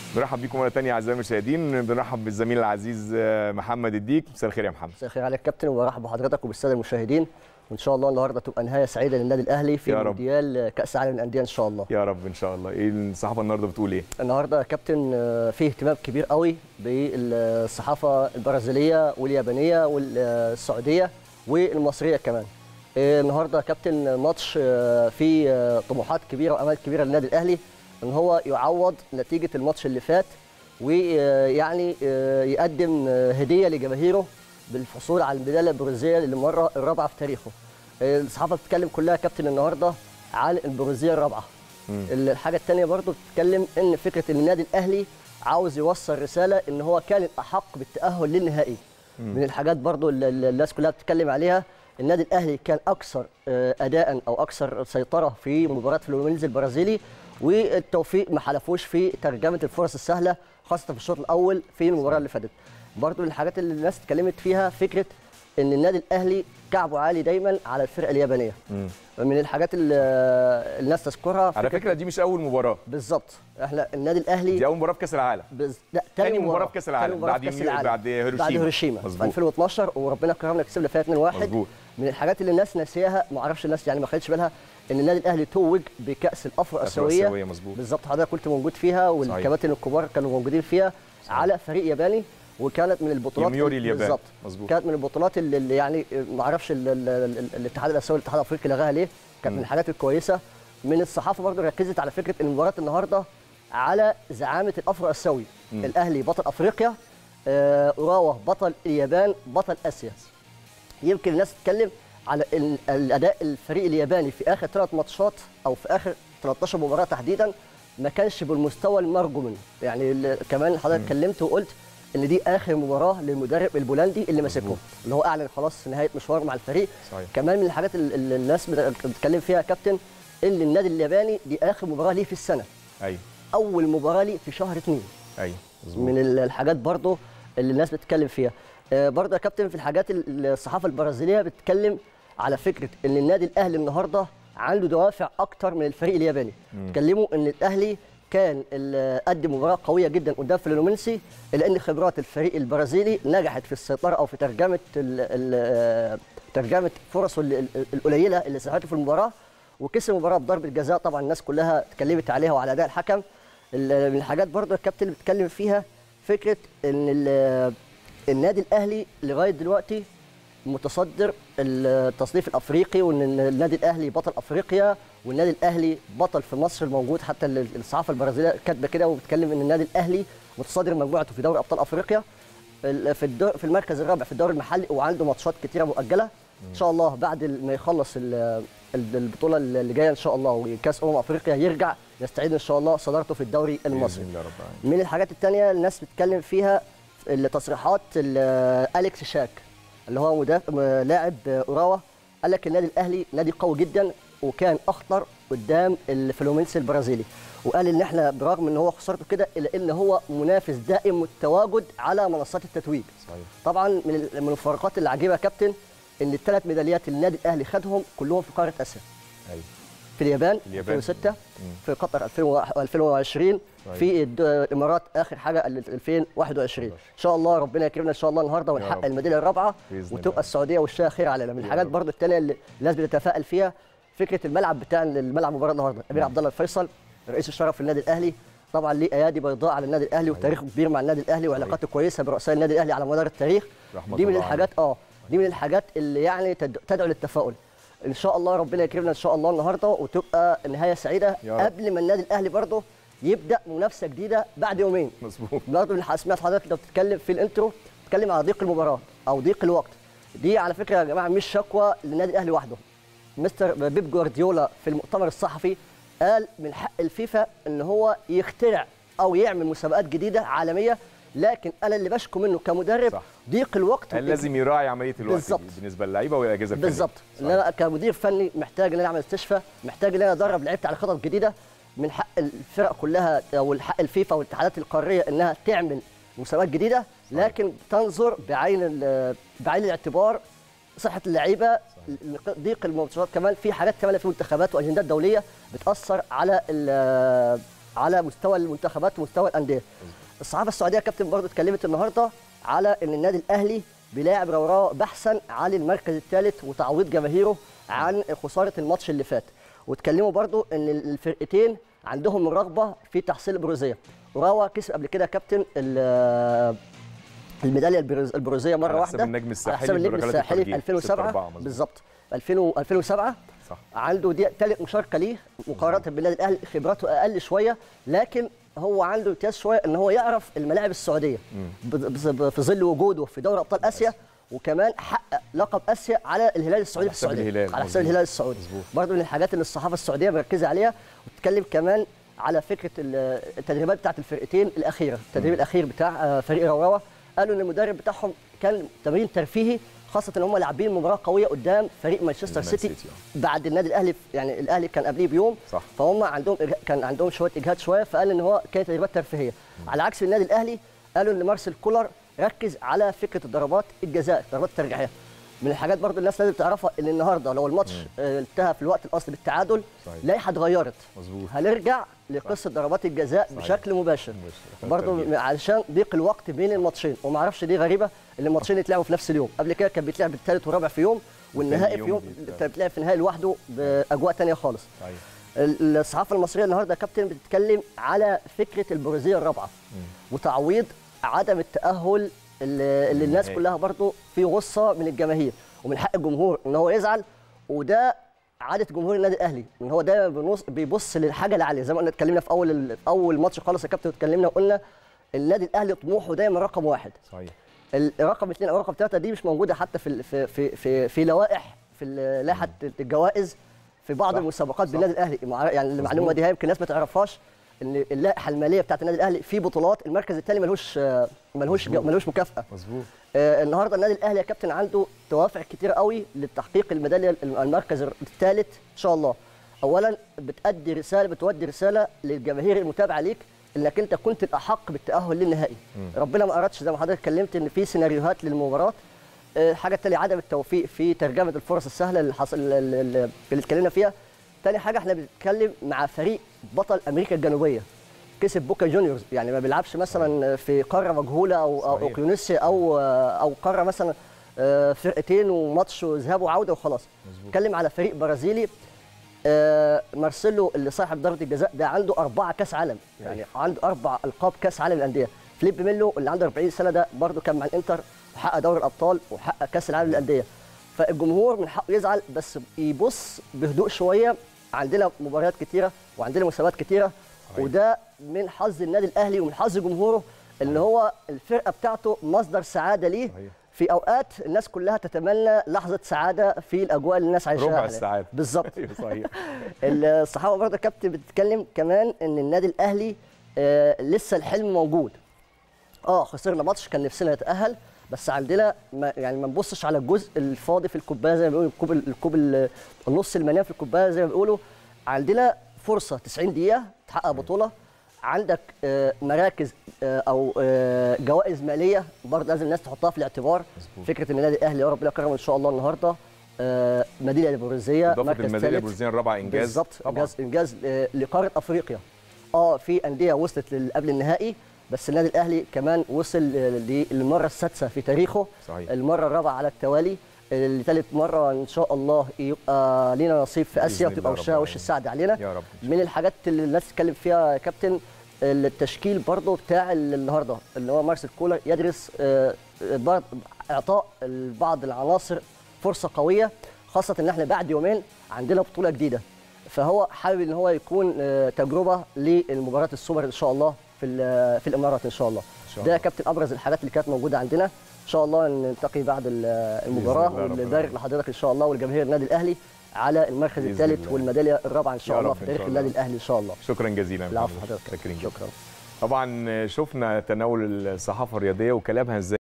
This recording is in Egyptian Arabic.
بنرحب بيكم مره ثانيه اعزائي المشاهدين بنرحب بالزميل العزيز آه، محمد الديك مساء الخير يا محمد مساء الخير عليك كابتن وبرحب بحضرتك وبالساده المشاهدين وان شاء الله النهارده تبقى نهايه سعيده للنادي الاهلي في يا رب. مونديال كاس العالم للانديه ان شاء الله يا رب ان شاء الله ايه الصحافه النهارده بتقول ايه النهارده يا كابتن آه، فيه اهتمام كبير قوي بالصحافه البرازيليه واليابانيه والسعوديه والمصريه كمان آه، النهارده يا كابتن ماتش آه، فيه آه، طموحات كبيره وامال كبيره للنادي الاهلي ان هو يعوض نتيجه الماتش اللي فات ويعني آه، يقدم آه، هديه لجماهيره بالحصول على الميداليه البرونزيه للمره الرابعه في تاريخه آه، الصحافه بتتكلم كلها يا كابتن النهارده عن البرونزيه الرابعه الحاجه الثانيه برضو بتتكلم ان فكره ان النادي الاهلي عاوز يوصل رساله ان هو كان الاحق بالتاهل للنهائي من الحاجات برضو اللي اللي الناس كلها بتتكلم عليها النادي الاهلي كان اكثر آه، اداء او اكثر سيطره في مباراه فلومينيز البرازيلي والتوفيق ما حلفوش في ترجمه الفرص السهله خاصه في الشوط الاول في المباراه اللي فاتت برضو من الحاجات اللي الناس اتكلمت فيها فكره ان النادي الاهلي كعبه عالي دايما على الفرقه اليابانيه من الحاجات اللي آه، الناس تذكرها على فكره دي مش اول مباراه بالظبط احنا النادي الاهلي دي اول مباراه في كاس العالم بز... لا تاني مباراة في كأس تاني العالم مباراة بعد في كأس يميو- العالم. بعد هيروشيما. بعد هيروشيما في مظبوط. 2012 وربنا كرمنا كسبنا فيها 2-1 مظبوط. من الحاجات اللي الناس ناسياها ما اعرفش الناس يعني ما خدتش بالها ان النادي الاهلي توج بكاس الافرو اسيويه الآسيوية، مظبوط. بالظبط حضرتك كنت موجود فيها والكباتن الكبار كانوا موجودين فيها على فريق ياباني وكانت من البطولات يوميوري اليابان. بالظبط مظبوط. كانت من البطولات اللي, اللي يعني ما اعرفش ال- ال- ال- الاتحاد الاسيوي والاتحاد الافريقي لغاها ليه كانت من الحاجات الكويسه من الصحافه برضو ركزت على فكره ان مباراه النهارده على زعامه الافرو اسيوي الاهلي بطل افريقيا آه، اوراوا بطل اليابان بطل اسيا يمكن الناس تتكلم على ال- الاداء الفريق الياباني في اخر ثلاث ماتشات او في اخر 13 مباراه تحديدا ما كانش بالمستوى المرجو منه يعني ال- كمان حضرتك اتكلمت وقلت ان دي اخر مباراه للمدرب البولندي اللي ماسكه اللي هو اعلن خلاص نهايه مشواره مع الفريق صحيح. كمان من الحاجات اللي اللي الناس بت- بتتكلم فيها يا كابتن ان النادي الياباني دي اخر مباراه ليه في السنه ايوه اول مباراه ليه في شهر اثنين ايوه مظبوط من ال- الحاجات برضو اللي الناس بتتكلم فيها آه، برضو يا كابتن في الحاجات ال- الصحافه البرازيليه بتتكلم على فكره ان النادي الاهلي النهارده عنده دوافع اكتر من الفريق الياباني اتكلموا ان الاهلي كان ال- قدم مباراه قويه جدا قدام فلومينسي الا ان خبرات الفريق البرازيلي نجحت في السيطره او في ترجمه ال ال آه، ترجمه فرصه ال- ال- القليله اللي ساعدته في المباراه وكسب المباراه بضربه جزاء طبعا الناس كلها اتكلمت عليها وعلى اداء الحكم ال- من الحاجات برضو الكابتن اللي بيتكلم فيها فكره ان ال- النادي الاهلي لغايه دلوقتي متصدر التصنيف الافريقي وان النادي الاهلي بطل افريقيا والنادي الاهلي بطل في مصر الموجود حتى ال- الصحافه البرازيليه كاتبه كده وبتتكلم ان النادي الاهلي متصدر مجموعته في دوري ابطال افريقيا ال- في الدور في المركز الرابع في الدوري المحلي وعنده ماتشات كتيره مؤجله ان شاء الله بعد ال- ما يخلص ال- ال- البطوله اللي جايه ان شاء الله وكاس امم افريقيا يرجع يستعيد ان شاء الله صدارته في الدوري المصري بإذن الله رب العالمين. من الحاجات التانية الناس بتتكلم فيها التصريحات ال- أليكس شاك اللي هو مدافع م- لاعب اوراوا قال لك النادي الاهلي نادي قوي جدا وكان اخطر قدام الفلومينسي البرازيلي وقال ان احنا برغم ان هو خسارته كده الا ان هو منافس دائم التواجد على منصات التتويج صحيح. طبعا من ال- من الفروقات اللي عجيبه يا كابتن ان الثلاث ميداليات اللي النادي الاهلي خدهم كلهم في قاره اسيا ايوه في اليابان, اليابان. 2006 في قطر 2020 في الد- الامارات اخر حاجه ال- 2021 ان شاء الله ربنا يكرمنا ان شاء الله النهارده رب. ونحقق الميداليه الرابعه بإذن وتبقى الله. السعوديه وشها خير علينا من يا الحاجات رب. برضو الثانيه اللي الناس بتتفائل فيها فكره الملعب بتاع الملعب مباراه النهارده امير عبد الله الفيصل رئيس الشرف في النادي الاهلي طبعا ليه ايادي بيضاء على النادي الاهلي وتاريخه كبير مع النادي الاهلي وعلاقاته كويسه برؤساء النادي الاهلي على مدار التاريخ رحمة دي من الله الحاجات اه دي من الحاجات اللي يعني تد- تدعو للتفاؤل ان شاء الله ربنا يكرمنا ان شاء الله النهارده وتبقى نهايه سعيده يا رب. قبل ما النادي الاهلي برضه يبدا منافسه جديده بعد يومين مظبوط برضه من ح- سمعت حضرتك لو بتتكلم في الانترو بتتكلم على ضيق المباراه او ضيق الوقت دي على فكره يا جماعه مش شكوى للنادي الاهلي وحده مستر بيب جوارديولا في المؤتمر الصحفي قال من حق الفيفا ان هو يخترع او يعمل مسابقات جديده عالميه لكن انا اللي بشكو منه كمدرب صح. ضيق الوقت هل لازم يراعي عمليه الوقت بالظبط. دي بالنسبه للعيبه والاجهزه الفنيه بالظبط ان صحيح. انا كمدير فني محتاج ان انا اعمل استشفاء محتاج ان انا ادرب لعيبتي على خطط جديده من حق الفرق كلها او الحق الفيفا والاتحادات القاريه انها تعمل مسابقات جديده لكن تنظر بعين ال- بعين الاعتبار صحه اللعيبه ضيق الماتشات كمان في حاجات كمان في منتخبات واجندات دوليه بتاثر على ال- على مستوى المنتخبات ومستوى الانديه الصحافه السعوديه كابتن برضه اتكلمت النهارده على ان النادي الاهلي بيلاعب روراو بحثا عن المركز الثالث وتعويض جماهيره عن خساره الماتش اللي فات واتكلموا برضه ان الفرقتين عندهم الرغبه في تحصيل البروزيه وراوا كسب قبل كده كابتن ال- الميداليه البروز- البروزيه مره على حساب واحده النجم الساحلي على حساب النجم بركلات الساحلي في الترجيح. 2007 6-4 مظبوط. بالظبط 2000 و- 2007 صح عنده دي ثالث مشاركه ليه مقارنه بالنادي الاهلي خبراته اقل شويه لكن هو عنده امتياز شويه ان هو يعرف الملاعب السعوديه ب- ب- في ظل وجوده في دوري ابطال اسيا وكمان حقق لقب اسيا على الهلال السعودي على في حساب السعوديه الهلال، على حساب مظبوط. الهلال السعودي مظبوط. برضه من الحاجات اللي الصحافه السعوديه مركزه عليها وتتكلم كمان على فكره ال- التدريبات بتاعت الفرقتين الاخيره التدريب الاخير بتاع آه، فريق روراوا قالوا ان المدرب بتاعهم كان تمرين ترفيهي خاصه ان هم لاعبين مباراه قويه قدام فريق مانشستر المان سيتي سيتي، آه. بعد النادي الاهلي يعني الاهلي كان قبليه بيوم صح. فهم عندهم إجه- كان عندهم شويه اجهاد شويه فقال ان هو كانت تدريبات ترفيهيه على عكس النادي الاهلي قالوا ان مارسيل كولر ركز على فكره الضربات الجزاء ضربات الترجيحيه من الحاجات برضو الناس لازم تعرفها ان النهارده لو الماتش آه، انتهى في الوقت الاصلي بالتعادل صحيح. لائحه اتغيرت مظبوط هنرجع لقصه ضربات الجزاء صحيح. بشكل مباشر مباشر. برضو الترجيح. علشان ضيق الوقت بين الماتشين وما اعرفش دي غريبه ان الماتشين يتلعبوا في نفس اليوم قبل كده كان بيتلعب الثالث والرابع في يوم والنهائي في يوم يوم بيتلعب. بتلعب في النهائي لوحده باجواء تانية خالص صحيح ال- الصحافه المصريه النهارده يا كابتن بتتكلم على فكره البروزيه الرابعه وتعويض عدم التاهل اللي, اللي الناس النهائي. كلها برضو في غصه من الجماهير ومن حق الجمهور ان هو يزعل وده عاده جمهور النادي الاهلي ان هو دايما بيبص, بيبص للحاجه العاليه زي ما قلنا اتكلمنا في اول ال- في اول ماتش خالص يا كابتن اتكلمنا وقلنا النادي الاهلي طموحه دايما رقم واحد صحيح الرقم اثنين او رقم ثلاثه دي مش موجوده حتى في ال- في في في, في لوائح في ال- لائحه الجوائز في بعض صح، المسابقات صح. بالنادي الاهلي مع- يعني المعلومه دي هي يمكن الناس ما تعرفهاش ان اللائحه الماليه بتاعت النادي الاهلي في بطولات المركز الثاني ملهوش آه، ملهوش مظبوط. ملهوش مكافاه مظبوط آه، النهارده النادي الاهلي يا كابتن عنده دوافع كتير قوي لتحقيق الميداليه المركز الثالث ان شاء الله اولا بتادي رساله بتودي رساله للجماهير المتابعه ليك انك انت كنت الاحق بالتاهل للنهائي ربنا ما ارادش زي ما حضرتك اتكلمت ان في سيناريوهات للمباراه آه، الحاجه التاليه عدم التوفيق في ترجمه الفرص السهله اللي حصل اللي اللي اتكلمنا فيها تاني حاجه احنا بنتكلم مع فريق بطل امريكا الجنوبيه كسب بوكا جونيورز يعني ما بيلعبش مثلا في قاره مجهوله او او صحيح. اوكيونيسيا او او قاره مثلا آه، فرقتين وماتش ذهاب وعوده وخلاص مظبوط. اتكلم على فريق برازيلي آه، مارسيلو اللي صاحب ضربه الجزاء ده عنده أربعة كاس عالم يعني عنده اربع القاب كاس عالم للانديه فليب ميلو اللي عنده 40 سنه ده برده كان مع الانتر وحقق دوري الابطال وحقق كاس العالم للانديه فالجمهور من حقه يزعل بس يبص بهدوء شويه عندنا مباريات كتيره وعندنا مسابقات كتيره صحيح. وده من حظ النادي الاهلي ومن حظ جمهوره ان هو الفرقه بتاعته مصدر سعاده ليه صحيح. في اوقات الناس كلها تتمنى لحظه سعاده في الاجواء اللي الناس عايشاها ربع حاليا. السعادة. بالظبط ايوه صحيح الصحافه برضه كابتن بتتكلم كمان ان النادي الاهلي آه لسه الحلم موجود اه خسرنا ماتش كان نفسنا نتاهل بس عندنا ما يعني ما نبصش على الجزء الفاضي في الكوبايه زي ما بيقولوا الكوب الكوب ال- النص المليان في الكوبايه زي ما بيقولوا عندنا فرصه 90 دقيقه تحقق بطوله عندك آه، مراكز آه، او آه، جوائز ماليه برضه لازم الناس تحطها في الاعتبار مظبوط. فكره ان النادي الاهلي يا رب يكرمه ان شاء الله النهارده آه، مدينه البرازيه اضافه مركز الميداليه ثالث. البرازيليه الرابعه انجاز بالظبط طبعا انجاز انجاز آه، لقاره افريقيا اه في انديه وصلت لل- قبل النهائي بس النادي الاهلي كمان وصل آه، للمره السادسه في تاريخه صحيح. المره الرابعه على التوالي آه، لثالث مره ان شاء الله يبقى لينا نصيب في بإذن اسيا الله وتبقى رب وشها وش العالمين. السعد علينا يا رب من الحاجات اللي الناس تتكلم فيها يا كابتن التشكيل برضه بتاع النهارده اللي هو مارسيل كولر يدرس آه، بعض- اعطاء بعض العناصر فرصه قويه خاصه ان احنا بعد يومين عندنا بطوله جديده فهو حابب ان هو يكون آه، تجربه للمباراه السوبر ان شاء الله في ال- في الامارات ان شاء الله شاء ده يا الله. كابتن ابرز الحاجات اللي كانت موجوده عندنا ان شاء الله نلتقي بعد ال- المباراه الله رب ونبارك العالمين. لحضرتك ان شاء الله والجماهير النادي الاهلي على المركز بإذن الثالث الله. والميداليه الرابعه ان شاء يا الله رب في إن تاريخ شاء النادي الله. الاهلي ان شاء الله شكرا جزيلا يا العفو محمد. حضرتك شاكرين جدا. شكرا طبعا شفنا تناول الصحافه الرياضيه وكلامها ازاي